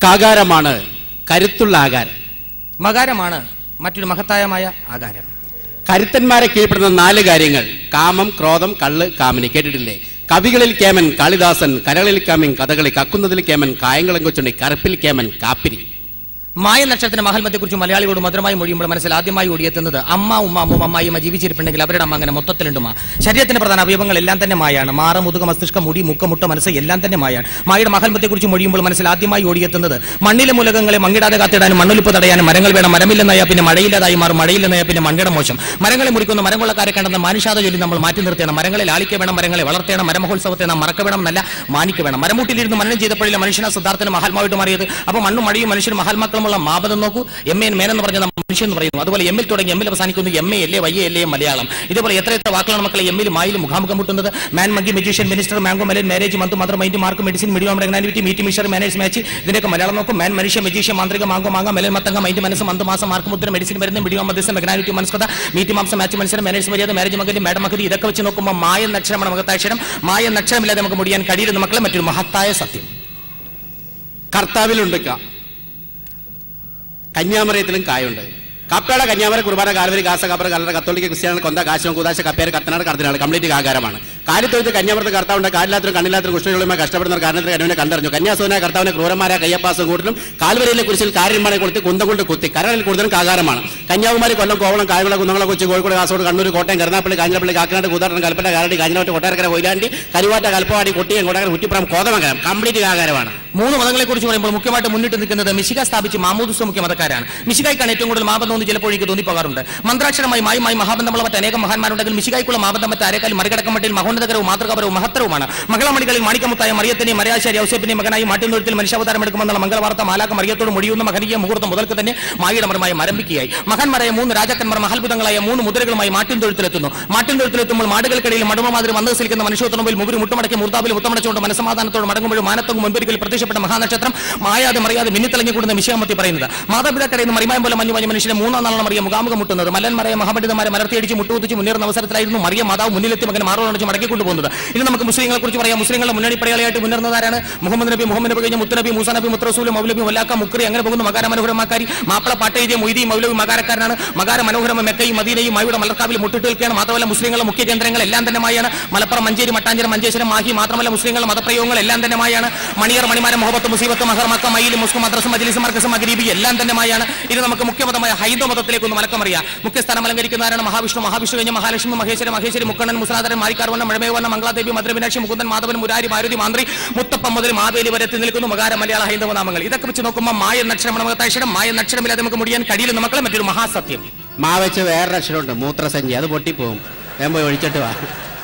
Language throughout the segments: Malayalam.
കാകാരമാണ് കരുത്തുള്ള ആകാരം മകാരമാണ് മറ്റൊരു മഹത്തായമായ ആകാരം കരുത്തന്മാരെ കീഴ്പ്പെടുന്ന നാല് കാര്യങ്ങൾ കാമം ക്രോധം കള്ള് കാമിനി കേട്ടിട്ടില്ലേ കവികളിൽ കേമൻ കാളിദാസൻ കരകളിൽ കാമൻ കഥകളി കക്കുന്നതിൽ കേമൻ കായംകുളം കൊച്ചുണ്ണി കറുപ്പിൽ കേമൻ കാപ്പിരി മായ നക്ഷത്രത്തിന്റെ മഹൽമത്തെക്കുറിച്ച് മലയാളിയോട് മധുരമായി മൊഴിയുമ്പോൾ മനസ്സിൽ ആദ്യമായി ഓടിയെത്തുന്നത് അമ്മ ഉമ്മ അമ്മ അമ്മായിമ്മ ജീവിച്ചിരിപ്പുണ്ടെങ്കിൽ അവരുടെ അമ്മ അങ്ങനെ മൊത്തത്തിലുണ്ടുമാ ശരീരത്തിന്റെ പ്രധാന അവയവങ്ങൾ എല്ലാം തന്നെ മായാണ് മാറ മുതുക മസ്തിഷ്ക മുടി മുക്ക മുട്ട മനസ്സ് എല്ലാം തന്നെ മായാണ് മായയുടെ മഹൽമത്തെക്കുറിച്ച് മൊഴിയുമ്പോൾ മനസ്സിൽ ആദ്യമായി ഓടിയെത്തുന്നത് മണ്ണിലെ മൂലകങ്ങളെ മങ്ങിടാതെ കാത്തിടാനും മണ്ണൊലിപ്പ് തടയാനും മരങ്ങൾ വേണം മരമില്ലെന്നായാൽ പിന്നെ മഴയില്ലാതായി മാറും മഴയില്ലെന്നായാൽ പിന്നെ മണ്ണിട മോശം മരങ്ങളെ മുറിക്കുന്ന മരങ്ങളക്കാരെ കണ്ടെന്ന മാനുഷാത ജോലി നമ്മൾ മാറ്റി നിർത്തണം മരങ്ങളെ ലാളിക്ക വേണം മരങ്ങളെ വളർത്തണം മരമഹോത്സവത്തെ നാം മറക്ക വേണം എന്നല്ല മാനിക്ക വേണം മരമൂട്ടിലിരുന്ന് മരണം ചെയ്തപ്പോഴില്ല മനുഷ്യനെ സിദ്ധാർത്ഥന മഹാത്മാവായിട്ട് മാറിയത് അപ്പോൾ മണ്ണും മഴയും മനുഷ്യനും മഹാത്മാക്കളുമുള്ള മാപദം നോക്കൂ എം എൻ മേൻ എന്ന് പറഞ്ഞ നമ്മൾ മനുഷ്യൻ എന്ന് പറയുന്നു അതുപോലെ എമ്മിൽ തുടങ്ങി എമ്മിൽ അവസാനിക്കുന്നു എം എ എല്ലേ വയ്യ എല്ലേ മലയാളം ഇതുപോലെ എത്ര എത്ര വാക്കുകളാണ് മക്കളെ എമ്മിൽ മായിലും മുഖാമുഖം മുട്ടുന്നത് man monkey magician minister mango melon marriage month mother mind mark medicine medium magnanimity meat മിഷർ മാനേജ് മാച്ച് ഇതിനൊക്കെ മലയാളം നോക്കും മാൻ മനുഷ്യ മജീഷ്യ മാന്ത്രിക മാങ്കോ മാങ്ങ മെലൻ മത്തങ്ങ മൈൻഡ് മനസ്സ് മന്ത് മാസം മാർക്ക് മുദ്ര മെഡിസിൻ വരുന്ന മീഡിയം മധ്യസ്ഥ മെഗ്നാനിറ്റി മനസ്കത മീറ്റ് മാംസം മാച്ച് മത്സരം മാനേജ് മര്യാദ മാരേജ് മകരി മാഡം മകരി ഇതൊക്കെ വെച്ച് നോക്കുമ്പോൾ മായ നക്ഷരമാണ് മഹത്താക്ഷരം മായ നക്ഷരമില്ലാതെ നമുക്ക് മുടിയാൻ കഴിയുന്ന മക്കളെ മറ്റൊരു മഹത്തായ സത്യം കർത്താവിലുണ്ട് ക കന്യാമറയത്തിലും കായുണ്ട് കപ്പയുടെ കന്യാമര കുർബാന കാൽവരി കാസ കപ്പറ കല്ലറ കത്തോലിക്ക ക്രിസ്ത്യാനി കൊന്ത കാശം കൂതാശ കപ്പേര് കത്തനാട് കർത്തനാട് കംപ്ലീറ്റ് ആകാരമാണ് കാര്യത്തൊഴുത്ത് കന്യാമൃത കർത്താവുണ്ട് കാലില്ലാത്തരും കണ്ണില്ലാത്തരും കുഷ്ഠകളുമായി കഷ്ടപ്പെടുന്ന കാരണത്തിന് കരുവിനെ കണ്ടറിഞ്ഞു കന്യാസോന കർത്താവിനെ ക്രൂരന്മാരെ കയ്യപ്പാസം കൂട്ടിലും കാൽവരിയിലെ കുരിശിൽ കാര്യന്മാരെ കൊടുത്ത് കുന്തം കൊണ്ട് കുത്തി കരളിൽ കൂടുതലും കാകാരമാണ് കന്യാകുമാരി കൊല്ലം കോവളം കായംകുളം കുന്നംകുളം കൊച്ചി കോഴിക്കോട് കാസർഗോഡ് കണ്ണൂർ കോട്ടയം കരുനാപ്പള്ളി കാഞ്ഞിരപ്പള്ളി കാക്കനാട് കൂതാട്ടം കൽപ്പറ്റ കാരടി കാഞ്ഞിലോട്ട് കൊട്ടാരക്കര കൊയിലാണ്ടി കരുവാറ്റ കൽപ്പവാടി കൊട്ടിയം കൊട്ടാരം കുറ്റിപ്പുറം കോതമംഗലം കംപ്ലീറ്റ് കാകാരമാണ് മൂന്ന് മതങ്ങളെ കുറിച്ച് പറയുമ്പോൾ മുഖ്യമായിട്ട് മുന്നിട്ട് നിൽക്കുന്നത് മിശിക സ്ഥാപിച്ച് മാമൂദുസ മുഖ്യ മതക്കാരാണ് മിശികായ്ക്കാണ് ഏറ്റവും കൂടുതൽ മാബന്ധം എന്ന് ചിലപ്പോൾ എനിക്ക് തോന്നിപ്പോകാറുണ്ട് മന്ത്രാക്ഷരമായി മായുമായി മഹാബന്ധമുള്ള മറ്റ് അനേകം മഹാന്മാരുണ്ടെങ്കിൽ മിശികായ്ക്കുള്ള മാബന്ധം മറ്റ് ആരെക്കാളും മറികടക്കം മട്ടിൽ മഹോന്നതകരവും മാതൃകാപരവും മഹത്തരവുമാണ് മകളമണികളിൽ മാണിക്കമുത്തായ മറിയത്തിനെയും മരയാശാരി ഔസേപ്പിനെയും മകനായി മാറ്റുന്നൊരുത്തിൽ മനുഷ്യാവതാരം എടുക്കുമെന്നുള്ള മംഗളവാർത്ത മാലാക്ക മറിയത്തോട് മുടിയുന്ന മകനീയ മുഹൂർത്തം മുതൽക്ക് തന്നെ മായിയുടെ മരമായി മരമ്പിക്കുകയായി മഹാന്മാരായ മൂന്ന് രാജാക്കന്മാർ മഹത്ഭുതങ്ങളായ മൂന്ന് മുദ്രകളുമായി മാട്ടിൻ തൊഴുത്തിലെത്തുന്നു മാട്ടിൻ തൊഴുത്തിലെത്തുമ്പോൾ മാടുകൾക്കിടയിൽ മടുമ മാതിരി വന്നസിലിക്കുന്ന മനുഷ്യത്തിന് മുമ്പിൽ മുമ്പിൽ മുട്ടുമടക്കി മുർത്താബിൽ മുത്തമടച്ചുകൊണ്ട് മനസ്സമാധാനത്തോട് മടങ്ങുമ്പോഴും മാനത്തും മുൻപൊരിക്കൽ പ്രത്യക്ഷപ്പെട്ട മഹാനക്ഷത്രം മായാതെ മറിയാതെ മിന്നിത്തിളങ്ങി കൂടുന്ന വിഷയമത്തി പറയുന്നത് മാതാപിതാക്കടയിൽ നിന്ന് മറിമായം പോലെ മഞ്ഞു മഞ്ഞ മനുഷ്യനെ മൂന്നാം നാളാണ് മറിയ മുഖാമുഖം മുട്ടുന്നത് മല്ലന്മാരെ മഹാപണ്ഡിതന്മാരെ മലർത്തിയടിച്ച് മുട്ടുകുത്തിച്ച് മുന്നേറുന്ന അവസരത്തിലായിരുന്നു മറിയ മാതാവ് മുന്നിലെത്തി മകൻ മാറോടച്ച് മടക്കി കൊണ്ടുപോകുന്നത് ഇനി നമുക്ക് മുസ്ലിങ്ങളെ കുറിച്ച് പറയാം മുസ്ലിങ്ങളുടെ മുന്നണി പടയാളിയായിട്ട് മുന്നേറുന്നതാരാണ് മുഹമ്മദ് നബി മുഹമ്മദ് നബി കഴിഞ്ഞ മുത്തനബി മൂസാ നബി മുത്രസൂല് മൗലബി വല്ലാക്ക മുക്രി അങ്ങനെ പോകുന്ന മകാര മനോഹരമാക്കാരി മാപ്പിള പാട്ടേജിയ മൊയ്തി മൗലവി മകാരക്കാരനാണ് മകാര മനോഹരമ മെക്കയും മദീനയും മയുടെ മലർക്കാവിൽ മുട്ടിട്ട് നിൽക്കുകയാണ് മാത്രമല്ല മുസ്ലിങ്ങളുടെ മുഖ്യ കേന്ദ്രങ്ങൾ എല്ലാം തന്നെ മായാണ് മലപ്പുറം മഞ്ചേരി മട്ടാഞ്ചേരി മഞ്ചേശ്വരം മാഹി മാത്രമല്ല മുസ്ലിങ്ങളുടെ മതപ്രയോഗങ്ങൾ എല്ലാം തന്നെ മായാണ് മണിയർ മണിമാരം മുഹബത്ത് മുസീബത്ത് മഹർ മക്ക മയിൽ മുസ്ലിം മദ്രസ മജ്ലിസ് മർക്കസ് മഗ്രീബി എല്ലാം തന്നെ മായാണ് ഇത് നമുക്ക് മുഖ്യമതമായ ഹൈന്ദവ മതത്തിലേക്ക് ഒന്ന് മലക്കമറിയാം മുഖ്യസ്ഥാനം അലങ്കരിക്കുന്നവരാണ് മഹാവിഷ്ണു മഹാവിഷ്ണു കഴിഞ്ഞ മഹാലക്ഷ്മി മഹേശ്വരി മഹേശ്വരി മുക്കണ്ണൻ മുസ്ലാധരൻ മാരിക്കാർവണ്ണ മഴമേവണ്ണ മംഗളാദേവി മധുരമീനാക്ഷി മുകുന്ദൻ മാധവൻ മുരാരി മാരുതി മാന്ത്രി മുത്തപ്പൻ മുതൽ മാവേലി വരെ എത്തി നിൽക്കുന്നു മകാര മലയാള ഹൈന്ദവ നാമങ്ങൾ ഇതൊക്കെ വെച്ച് നോക്കുമ്പോൾ മായ നക്ഷരം മകത്താക്ഷരം മായ നക്ഷരമില്ലാതെ നമുക്ക് മുടിയാൻ കഴിയില്ല മക്കളെ മറ്റൊരു മഹാസത്യം മാ വെച്ച് വേറൊരു അക്ഷരമുണ്ട് മൂത്രസഞ്ചി അത് പൊട്ടിപ്പോവും ഞാൻ പോയി ഒഴിച്ചിട്ട് വാ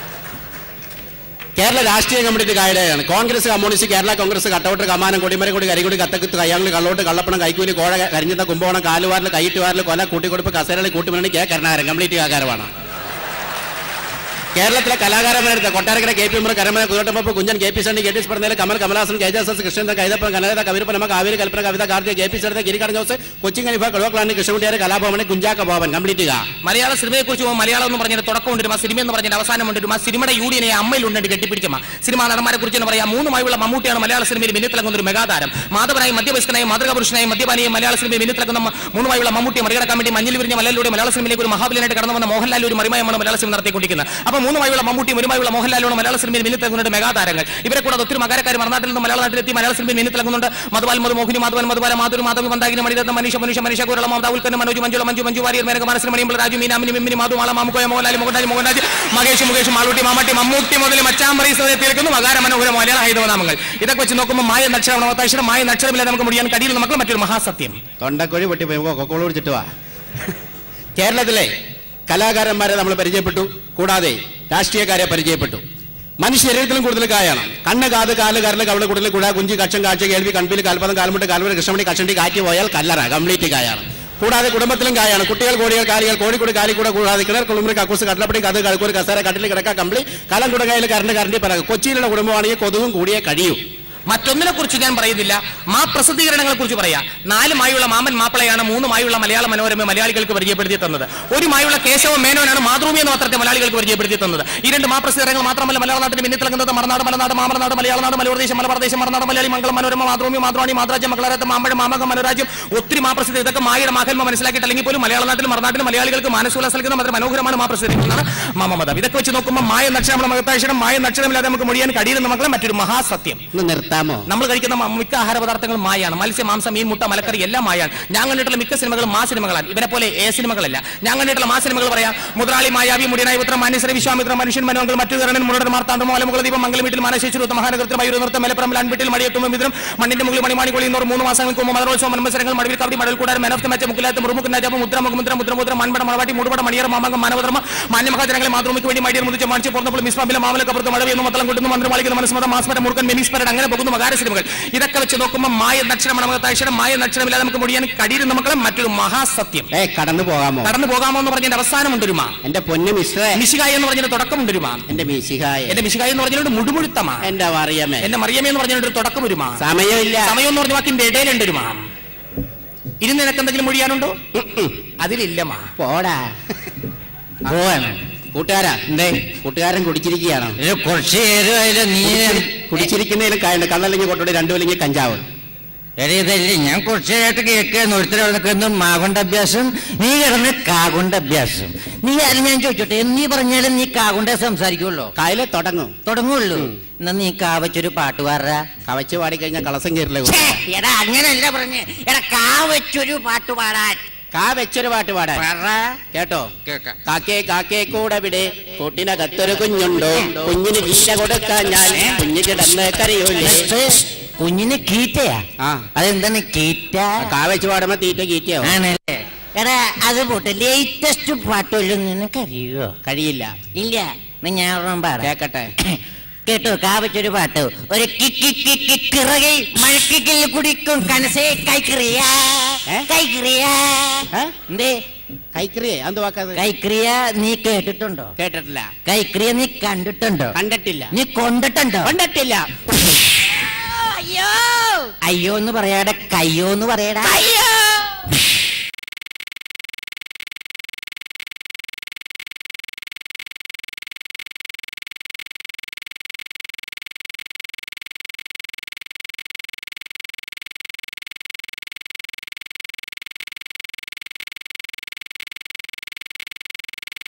കേരള രാഷ്ട്രീയ കമ്മിറ്റി കായടയാണ് കോൺഗ്രസ് കമ്മ്യൂണിസ്റ്റ് കേരള കോൺഗ്രസ് കട്ടൗട്ട് കമാനം കൊടിമരക്കൊടി കരികൊടി കത്തക്കുത്ത് കയ്യാങ്കളി കള്ളോട്ട് കള്ളപ്പണം കൈക്കൂലി കോഴ കരിഞ്ഞത്ത കുമ്പോണം കാലുവാരിൽ കൈയിട്ടുവാരിൽ കൊല കൂട്ടിക്കൊടുപ്പ് കസേരളി കൂട്ടുമണി കെ കരുണാകരൻ കംപ്ലീറ്റ് ആകാരമാണ് കേരളത്തിലെ കലാകാരന്മാരെടുത്ത കൊട്ടാരക്കര കെ പി ഉമ്മർ കരമന കുതിരട്ടമ്പ് Kunjan K P Sunny K T സ്പർദ്ധയിൽ കമൽ കമലാസൻ കൈജാസസ് കൃഷ്ണൻ കൈതപ്പൻ കനകത കവിരപ്പനമ കാവേരി കൽപ്പന കവിത കാർത്തിക കെ പി സരിത ഗിരിക്കട ജോസ് കൊച്ചിൻ കനിഫ കടുവക്കളാണി കൃഷ്ണകുട്ടിയാരെ കലാഭവനെ കുഞ്ചാക്ക ഭവൻ കംപ്ലീറ്റ് ചെയ്യുക മലയാള സിനിമയെ കുറിച്ച് മലയാളം എന്ന് പറഞ്ഞാൽ തുടക്കം കൊണ്ടുവരും ആ സിനിമ എന്ന് പറഞ്ഞാൽ അവസാനം കൊണ്ടുവരും ആ സിനിമയുടെ യൂണിയനെ അമ്മയിൽ ഉണ്ടെങ്കിൽ കെട്ടിപ്പിടിച്ചമ്മ സിനിമാ നടന്മാരെ കുറിച്ച് പറയാം മൂന്നുമായുള്ള മമ്മൂട്ടിയാണ് മലയാള സിനിമയിൽ മിന്നിത്തിളങ്ങുന്ന ഒരു മെഗാതാരം മാധവനായി മധ്യവയസ്കനായി മാതൃകാപുരുഷനായി മദ്യപാനിയും മലയാള സിനിമയിൽ മിന്നിത്തിളങ്ങുന്ന മൂന്നുമായുള്ള മമ്മൂട്ടിയെ മറികടക്കാൻ വേണ്ടി മഞ്ഞിൽ വിരിഞ്ഞ മലയിലൂടെ മലയാള സിനിമയിലേക്ക് ഒരു മഹാബലിനായിട്ട് കടന്നു വന്ന മോഹൻലാൽ ഒരു മറിമയമാണ് മലയാള സിനിമ നടത്തിക്കൊണ്ടിരിക്കുന്നത് അപ്പോൾ മൂന്നുമായുള്ള മമ്മൂട്ടി ഒരുമായുള്ള മോഹൻലാലാണ് മലയാള സിനിമയിൽ മിന്നിത്തിളങ്ങുന്നുണ്ട് മെഗാതാരങ്ങൾ ഇവരെ കൂടാതെ ഒത്തിരി മകാരക്കാർ മറുനാട്ടിൽ നിന്ന് മലയാള നാട്ടിലെത്തി മലയാള സിനിമയിൽ മിന്നിത്തിളങ്ങുന്നുണ്ട് മധുവാൽ മധു മോഹിനി മാധവൻ മധുബാല മാധുരി മാധവി മന്ദാകിനി മണിരത്ന മനീഷ മനുഷ്യ മനുഷ്യ കുരള മമത ഉൽക്കന്ന മനോജ് മഞ്ജുള മഞ്ജു മഞ്ജു വാര്യർ മേനക മനസ്സിൽ മണിയമ്പോൾ രാജു മീനാമിനി മിമ്മിനി മാധു മാള മാമുക്കോയ മോഹൻലാൽ മോഹൻലാൽ മോഹൻരാജ് മകേഷ് മുകേഷ് മാളൂട്ടി മാമാട്ടി മമ്മൂട്ടി മുതൽ മച്ചാമ്പറി തീർക്കുന്നു മകാര മനോഹര മലയാള ഹൈന്ദവ നാമങ്ങൾ ഇതൊക്കെ വെച്ച് നോക്കുമ്പോൾ മായ നക്ഷരം നവതാക്ഷരം മായ നക്ഷരമില്ലാതെ നമുക്ക് മുടിയാൻ കഴിയില്ല നമുക്ക് മറ്റൊരു മഹാസത്യം തൊണ്ടക്കൊഴി പൊട്ടിപ്പോയി കൊക്കോള് കുടിച്ചിട്ട് വാ കേരളത്തിലെ കലാകാരന്മാരെ നമ്മൾ പരിചയപ്പെട്ടു കൂടാതെ രാഷ്ട്രീയക്കാരെ പരിചയപ്പെട്ടു മനുഷ്യ ശരീരത്തിലും കൂടുതൽ കായാണ് കണ്ണ് കാത് കാല് കരല് കവള് കൂടുതൽ കുഴ കുഞ്ചി കക്ഷം കാഴ്ച കേൾവി കൺപിൽ കാൽപദം കാൽമുട്ട് കാൽമുട്ട് കൃഷ്ണമണി കഷണ്ടി കാറ്റ് പോയാൽ കല്ലറ കംപ്ലീറ്റ് കായാണ് കൂടാതെ കുടുംബത്തിലും കായാണ് കുട്ടികൾ കോടികൾ കാലികൾ കോഴിക്കൂട് കാലിക്കൂടെ കൂടാതെ കിണർ കുളിമുറി കക്കൂസ് കട്ടലപ്പടി കത് കഴുക്കൂർ കസേര കട്ടിൽ കിടക്ക കമ്പിളി കലം കുടകയിൽ കറണ്ട് കറണ്ടി പറക കൊച്ചിയിലുള്ള കുടുംബമാണെങ്കിൽ കൊതുകും കൂടിയേ കഴിയൂ മറ്റൊന്നിനെ കുറിച്ച് ഞാൻ പറയുന്നില്ല മാ പ്രസിദ്ധീകരണങ്ങളെ കുറിച്ച് പറയാം നാല് മായുള്ള മാമൻ മാപ്പിളയാണ് മൂന്ന് മായുള്ള മലയാള മനോരമ മലയാളികൾക്ക് പരിചയപ്പെടുത്തി തന്നത് ഒരു മായുള്ള കേശവ മേനോനാണ് മാതൃഭൂമി എന്ന പത്രത്തെ മലയാളികൾക്ക് പരിചയപ്പെടുത്തി തന്നത് ഈ രണ്ട് മാ പ്രസിദ്ധീകരണങ്ങൾ മാത്രമല്ല മലയാള നാട്ടിൽ മിന്നി തിളങ്ങുന്നത് മറനാട് മലനാട് മാമലനാട് മലയാളനാട് മലയോരദേശം മലപ്രദേശം മറനാട് മലയാളി മംഗളം മനോരമ മാതൃഭൂമി മാതൃവാണി മാതൃരാജ്യം മംഗളാരത്ത് മാമ്പഴം മാമകം മനോരാജ്യം ഒത്തിരി മാ പ്രസിദ്ധി ഇതൊക്കെ മായുടെ മാഹൽമ മനസ്സിലാക്കിയിട്ട് അല്ലെങ്കിൽ പോലും മലയാള നാട്ടിൽ മറനാട്ടിൽ മലയാളികൾക്ക് മാനസോല്ലാസം നൽകുന്ന വളരെ മനോഹരമാണ് മാ പ്രസിദ്ധീകരണമാണ് മാമമതം ഇതൊക്കെ വെച്ച് നോക്കുമ്പോൾ മായ നക്ഷരം മകത്താഴ്ച മായ നക്ഷരമില്ലാതെ നമുക്ക് മുടിയാൻ കഴിയുന്ന മക്കളെ മറ്റൊരു മഹാസത്യം ഒന്ന് നിർത്താമോ നമ്മൾ കഴിക്കുന്ന മ- മിക്ക ആഹാര പദാർത്ഥങ്ങളും മായാണ് മത്സ്യം മാംസം മീൻ മുട്ട മലക്കറി എല്ലാം മായാണ് ഞാൻ കണ്ടിട്ടുള്ള മിക്ക സിനിമകളും മാ സിനിമകളാണ് ഇവരെ പോലെ എ സിനിമകളല്ല ഞാൻ കണ്ടിട്ടുള്ള മാ സിനിമകൾ പറയാം മുതലാളി മായാവി മുടിയനായ പുത്രം മാന്യശ്രീ വിശ്വാമിത്ര മനുഷ്യൻ മനോങ്ങൾ മറ്റു കരണൻ മുരടൻ മാർത്താണ്ഡം മലമുകൾ ദീപം മംഗലം വീട്ടിൽ മാനശേശ്വരത്ത് മഹാനഗരത്തിൽ മയൂർ നൃത്തം മലപ്പുറം ലാൻപിട്ടിൽ മടിയെട്ടും മിത്രം മണ്ണിന്റെ മുകളിൽ മണിമാണി കൊള്ളി എന്നോർ മൂന്ന് മാസങ്ങൾക്ക് മുമ്പ് മതോത്സവം മത്സരങ്ങൾ മടവിൽ കബഡി മടൽ കൂടാൻ മെൻ ഓഫ് ദ മാച്ച് മുക്കിലാത്ത് മുറുമുക്ക് നാജാബ് മുദ്ര മുഖമുദ്ര മുദ്രമുദ്ര മൺപട മളവാട്ടി മുടുപട മണിയർ മാമംഗം മാനവധർമ്മ മാന്യമഹാജനങ്ങളെ മാതൃഭൂമിക്ക് വേണ്ടി മടിയർ മുതിച്ച് മണിച്ച് പുറന്നപ്പോൾ മിസ്മാബിലെ മാമല കപ്പുറത്ത് മഴ എന്ന് മത്തളം കൊണ്ടുന്നു മന്ത്രമാളിക്കുന്ന മനസ്മത മാസ്മര മുറുക്കൻ മെനീസ്പരൻ അങ്ങനെ പോകുന്ന മകാര സിനിമകൾ ഇതൊക്കെ വെച്ച് നോക്കുമ്പോൾ മായ നക്ഷരം മണമകത്താക്ഷരം മായ നക്ഷരമില്ലാതെ നമുക്ക് മുടിയാൻ കഴിയുന്ന മക്കളെ മറ്റൊരു മഹാസത്യം ഏ കടന്നു പോകാമോ കടന്നു പോകാമോ എന്ന് പറഞ്ഞതിന്റെ അവസാനമുണ്ട് ഒരു മാ എന്റെ പൊന്നു മിസ്റ്ററെ മിശികായ എന്ന് പറഞ്ഞതിന്റെ തുടക്കമുണ്ട് ഒരു മാ എന്റെ മിശിഹായ എന്റെ മിശികായ എന്ന് പറഞ്ഞതിന്റെ മുടുമുഴുത്ത മാ എന്റെ അറിയാമേ എന്റെ മറിയമേ എന്ന് പറഞ്ഞതിന്റെ ഒരു തുടക്കം ഒരു മാ സമയമില്ല സമയം എന്ന് പറഞ്ഞ വാക്കിന്റെ ഇടയിലുണ്ട് ഒരു മാ ഇനി നിനക്ക് എന്തെങ്കിലും മൊഴിയാനുണ്ടോ അതിലില്ല മാ പോടാ പോവാണ് കൂട്ടുകാരാ എന്തേ കൂട്ടുകാരൻ കുടിച്ചിരിക്കുകയാണോ ഇത് കുറച്ച് നേരമായില്ല നീ കുടിച്ചിരിക്കുന്നതിലും കായുണ്ട് കള്ളല്ലെങ്കിൽ കൊണ്ടോടെ രണ്ടു അല്ലെങ്കിൽ കഞ്ചാവ് എടീ ഇതല്ലേ ഞാൻ കുറച്ച് നേരമായിട്ട് കേൾക്കുകയാണ് ഒരുത്തരം നിൽക്കുന്നു മാകൊണ്ട് അഭ്യാസം നീ കിടന്ന് കാകൊണ്ട് അഭ്യാസം നീ ആരും ഞാൻ ചോദിച്ചോട്ടെ നീ പറഞ്ഞാലും നീ കാകൊണ്ടേ സംസാരിക്കുള്ളൂ കായലെ തുടങ്ങും തുടങ്ങുള്ളൂ എന്നാ നീ കാ വെച്ചൊരു പാട്ട് പാടുക കവച്ച് പാടിക്കഴിഞ്ഞാൽ കളസം കയറില്ല എടാ അങ്ങനല്ല പറഞ്ഞേ എടാ കാ വെച്ചൊരു പാട്ട് പാടാൻ കാ വെച്ചൊരു പാട്ട് പാടാൻ പറ കേട്ടോ കേക്കാം കാക്കേ കാക്കേ കൂടെ വിടെ കൂട്ടിനകത്തൊരു കുഞ്ഞുണ്ടോ കുഞ്ഞിന് തീറ്റ കൊടുക്കാൻ ഞാൻ കുഞ്ഞ് കിടന്ന് കരയൂലേ എന്നിട്ട് കുഞ്ഞിന് കീറ്റയാ ആ അതെന്താണ് കീറ്റ കാ വെച്ച് പാടുമ്പോ തീറ്റ കീറ്റയോ ആണല്ലേ എടാ അത് പോട്ടെ ലേറ്റസ്റ്റ് പാട്ടുമല്ലോ നിനക്കറിയോ കഴിയില്ല ഇല്ല എന്നാ ഞാൻ ഒരെണ്ണം പാടാം കേക്കട്ടെ കേട്ടോ കാവച്ചൊരു പാട്ട് ഒരു കിക്കി കിക്കി കിറകை മഴക്കിൽ കുടിക്കും കനസേ കൈക്കിറിയ ഏ? കൈക്കിറിയ ഏ? എന്തേ കൈക്രിയേ എന്ത് വാക്കത് കൈക്രിയ നീ കേട്ടിട്ടുണ്ടോ കേട്ടിട്ടില്ല കൈക്രിയ നീ കണ്ടിട്ടുണ്ടോ കണ്ടിട്ടില്ല നീ കൊണ്ടിട്ടുണ്ടോ കണ്ടിട്ടില്ല അയ്യോ അയ്യോ എന്ന് പറയാടെ കയ്യോ എന്ന് പറയടാ